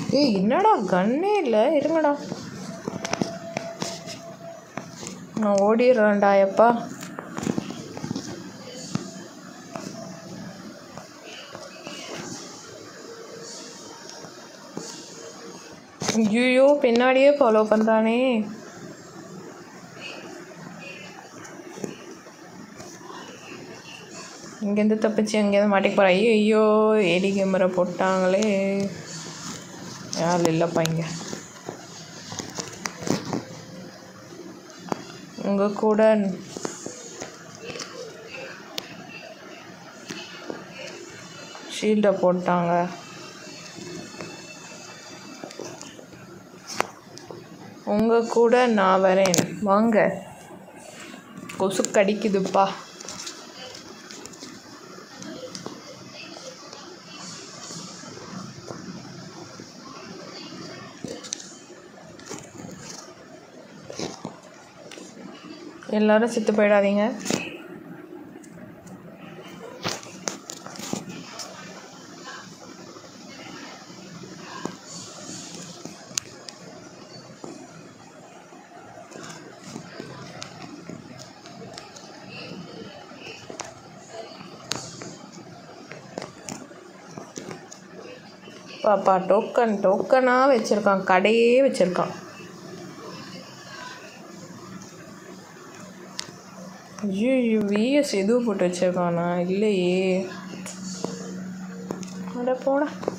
ஏய் என்னடா கன்னே இல்லை இருங்கடா நான் ஓடிடுறேன்டா எப்பா ஐயோ பின்னாடியே ஃபாலோ பண்ணுறானே இங்கேருந்து தப்பிச்சு எங்கேயாவது மாட்டிக்க போகிறா ஐயோ ஐயோ ஏடி கேமரா போட்டாங்களே யாரும் இல்லைப்பா இங்கே உங்கள் கூட ஷீல்டை போட்டாங்க உங்கள் கூட நான் வரேன் வாங்க கொசு கடிக்குதுப்பா எல்லாரும் செத்து போயிடாதீங்க பாப்பா டோக்கன் டோக்கனாக வச்சுருக்கான் கடையே வச்சுருக்கான் ஐயோ விஎஸ் எதுவும் போட்டு வச்சிருக்கானா இல்லையே அட போடா